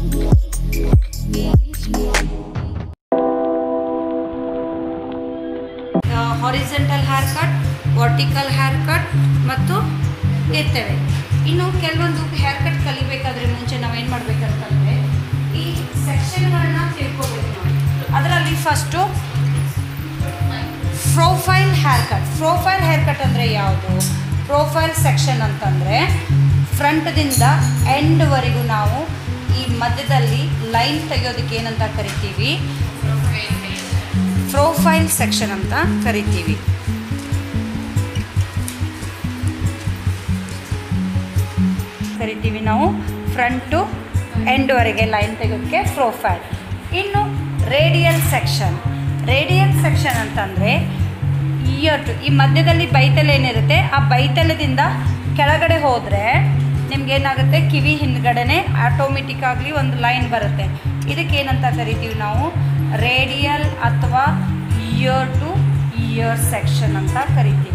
horizontal hair cut vertical hair cut ಮತ್ತು ಇರ್ತವೆ ಇನ್ನು ಕೆಲವೊಂದು ಹೇರ್ ಕಟ್ ಕಲಿಬೇಕಾದ್ರೆ ಮುಂಚೆ ನಾವೇನು ಮಾಡಬೇಕಂತಂದರೆ ಈ ಸೆಕ್ಷನ್ಗಳನ್ನ ತಿಳ್ಕೊಬೇಕು ನಾವು ಅದರಲ್ಲಿ first profile hair cut profile hair cut ಅಂದರೆ ಯಾವುದು ಪ್ರೊಫೈಲ್ ಸೆಕ್ಷನ್ ಅಂತಂದರೆ ಫ್ರಂಟ್ದಿಂದ ಎಂಡ್ವರೆಗೂ ನಾವು ಈ ಮಧ್ಯದಲ್ಲಿ ಲೈನ್ ತೆಗೆಯೋದಕ್ಕೆ ಏನಂತ ಕರಿತೀವಿ ಪ್ರೊಫೈಲ್ ಸೆಕ್ಷನ್ ಅಂತ ಕರಿತೀವಿ ಕರಿತೀವಿ ನಾವು ಫ್ರಂಟು ಎಂಡ್ವರೆಗೆ ಲೈನ್ ತೆಗೆಯೋದಕ್ಕೆ ಪ್ರೊಫೈಲ್ ಇನ್ನು ರೇಡಿಯಲ್ ಸೆಕ್ಷನ್ ರೇಡಿಯಲ್ ಸೆಕ್ಷನ್ ಅಂತಂದರೆ ಇಯರ್ ಟು ಈ ಮಧ್ಯದಲ್ಲಿ ಬೈತಲ ಏನಿರುತ್ತೆ ಆ ಬೈತಲದಿಂದ ಕೆಳಗಡೆ ಹೋದರೆ ನಿಮ್ಗೇನಾಗುತ್ತೆ ಕಿವಿ ಹಿಂದ್ಗಡೆನೆ ಆಟೋಮೆಟಿಕ್ ಆಗಲಿ ಒಂದು ಲೈನ್ ಬರುತ್ತೆ ಇದಕ್ಕೆ ಏನಂತ ಕರಿತೀವಿ ನಾವು ರೇಡಿಯಲ್ ಅಥವಾ ಇಯರ್ ಟು ಇಯರ್ ಸೆಕ್ಷನ್ ಅಂತ ಕರಿತೀವಿ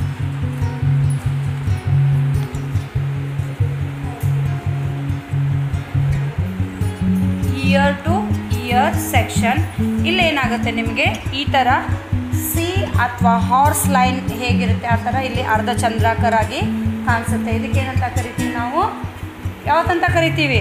ಇಯರ್ ಟು ಇಯರ್ ಸೆಕ್ಷನ್ ಇಲ್ಲೇನಾಗುತ್ತೆ ನಿಮಗೆ ಈ ಥರ ಸಿ ಅಥವಾ ಹಾರ್ಸ್ ಲೈನ್ ಹೇಗಿರುತ್ತೆ ಆ ಥರ ಇಲ್ಲಿ ಅರ್ಧ ಚಂದ್ರಾಕರಾಗಿ ಕಾಣಿಸುತ್ತೆ ಇದಕ್ಕೆ ಏನಂತ ಕರಿತೀವಿ ನಾವು ಯಾವತ್ತಂತ ಕರಿತೀವಿ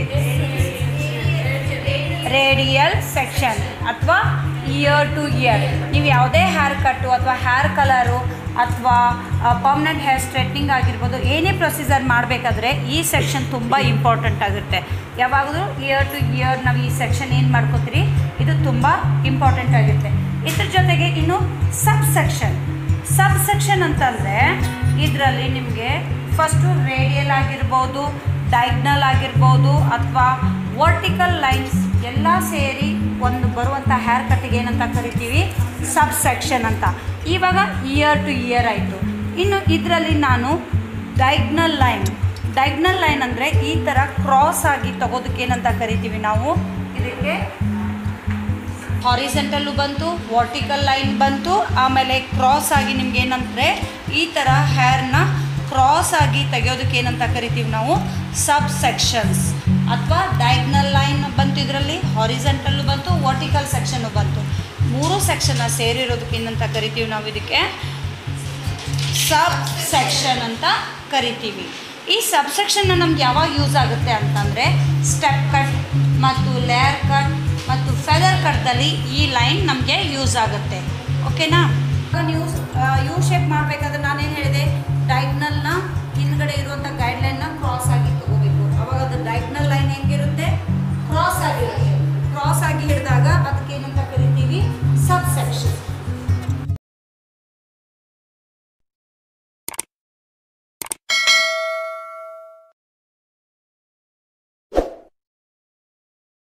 ರೇಡಿಯಲ್ ಸೆಕ್ಷನ್ ಅಥವಾ ಇಯರ್ ಟು ಇಯರ್ ನೀವು ಯಾವುದೇ ಹೇರ್ ಕಟ್ಟು ಅಥವಾ ಹೇರ್ ಕಲರು ಅಥವಾ ಪರ್ಮನೆಂಟ್ ಹೇರ್ ಸ್ಟ್ರೇಟ್ನಿಂಗ್ ಆಗಿರ್ಬೋದು ಏನೇ ಪ್ರೊಸೀಜರ್ ಮಾಡಬೇಕಾದ್ರೆ ಈ ಸೆಕ್ಷನ್ ತುಂಬ ಇಂಪಾರ್ಟೆಂಟ್ ಆಗುತ್ತೆ ಯಾವಾಗಲೂ ಇಯರ್ ಟು ಇಯರ್ ನಾವು ಈ ಸೆಕ್ಷನ್ ಏನು ಮಾಡ್ಕೋತೀರಿ ಇದು ತುಂಬ ಇಂಪಾರ್ಟೆಂಟ್ ಆಗುತ್ತೆ ಇದ್ರ ಜೊತೆಗೆ ಇನ್ನು ಸಬ್ ಸೆಕ್ಷನ್ ಸಬ್ ಸೆಕ್ಷನ್ ಅಂತಂದರೆ ಇದರಲ್ಲಿ ನಿಮಗೆ ಫಸ್ಟು ರೇಡಿಯಲ್ ಆಗಿರ್ಬೋದು ಡೈಗ್ನಲ್ ಆಗಿರ್ಬೋದು ಅಥವಾ ವರ್ಟಿಕಲ್ ಲೈನ್ಸ್ ಎಲ್ಲ ಸೇರಿ ಒಂದು ಬರುವಂಥ ಹೇರ್ ಕಟ್ಟಿಗೆ ಏನಂತ ಕರಿತೀವಿ ಸಬ್ ಸೆಕ್ಷನ್ ಅಂತ ಇವಾಗ ಇಯರ್ ಟು ಇಯರ್ ಆಯಿತು ಇನ್ನು ಇದರಲ್ಲಿ ನಾನು ಡೈಗ್ನಲ್ ಲೈನ್ ಡೈಗ್ನಲ್ ಲೈನ್ ಅಂದರೆ ಈ ಥರ ಕ್ರಾಸ್ ಆಗಿ ತಗೋದಕ್ಕೆ ಏನಂತ ಕರಿತೀವಿ ನಾವು ಇದಕ್ಕೆ ಹಾರಿಸೆಂಟಲ್ಲು ಬಂತು ವರ್ಟಿಕಲ್ ಲೈನ್ ಬಂತು ಆಮೇಲೆ ಕ್ರಾಸ್ ಆಗಿ ನಿಮ್ಗೆ ಏನಂದರೆ ಈ ಥರ ಹೇರ್ನ ಕ್ರಾಸ್ ಆಗಿ ತೆಗೆಯೋದಕ್ಕೆ ಏನಂತ ಕರಿತೀವಿ ನಾವು ಸಬ್ ಸೆಕ್ಷನ್ಸ್ ಅಥವಾ ಡೈಗ್ನಲ್ ಲೈನ್ ಬಂತು ಇದರಲ್ಲಿ ಹಾರಿಸೆಂಟಲ್ಲು ಬಂತು ವರ್ಟಿಕಲ್ ಸೆಕ್ಷನ್ನು ಬಂತು ಮೂರು ಸೆಕ್ಷನ್ನ ಸೇರಿರೋದಕ್ಕೆ ಏನಂತ ಕರಿತೀವಿ ನಾವು ಇದಕ್ಕೆ ಸಬ್ ಸೆಕ್ಷನ್ ಅಂತ ಕರಿತೀವಿ ಈ ಸಬ್ ಸೆಕ್ಷನ್ನ ನಮ್ಗೆ ಯಾವಾಗ ಯೂಸ್ ಆಗುತ್ತೆ ಅಂತಂದರೆ ಸ್ಟೆಪ್ ಕಟ್ ಮತ್ತು ಲೇಯರ್ ಕಟ್ ಮತ್ತು ಫೆದರ್ ಕಟ್ದಲ್ಲಿ ಈ ಲೈನ್ ನಮಗೆ ಯೂಸ್ ಆಗುತ್ತೆ ಓಕೆನಾ ಇವಾಗ ನೀವು ಯು ಶೇಪ್ ಮಾಡಬೇಕಾದ್ರೆ ನಾನೇನು ಹೇಳಿದೆ ಡೈಗ್ನಲ್ನ ಹಿಂದ್ಗಡೆ ಇರುವಂಥ ಗೈಡ್ಲೈನ್ನ ಕ್ರಾಸ್ ಆಗಿ ತಗೋಬೇಕು ಅವಾಗ ಅದು ಡೈಗ್ನಲ್ ಲೈನ್ ಹೆಂಗಿರುತ್ತೆ ಕ್ರಾಸ್ ಆಗಿರುತ್ತೆ ಕ್ರಾಸ್ ಆಗಿ ಹಿಡಿದಾಗ ಅದಕ್ಕೆ ಏನಂತ ಕರಿತೀವಿ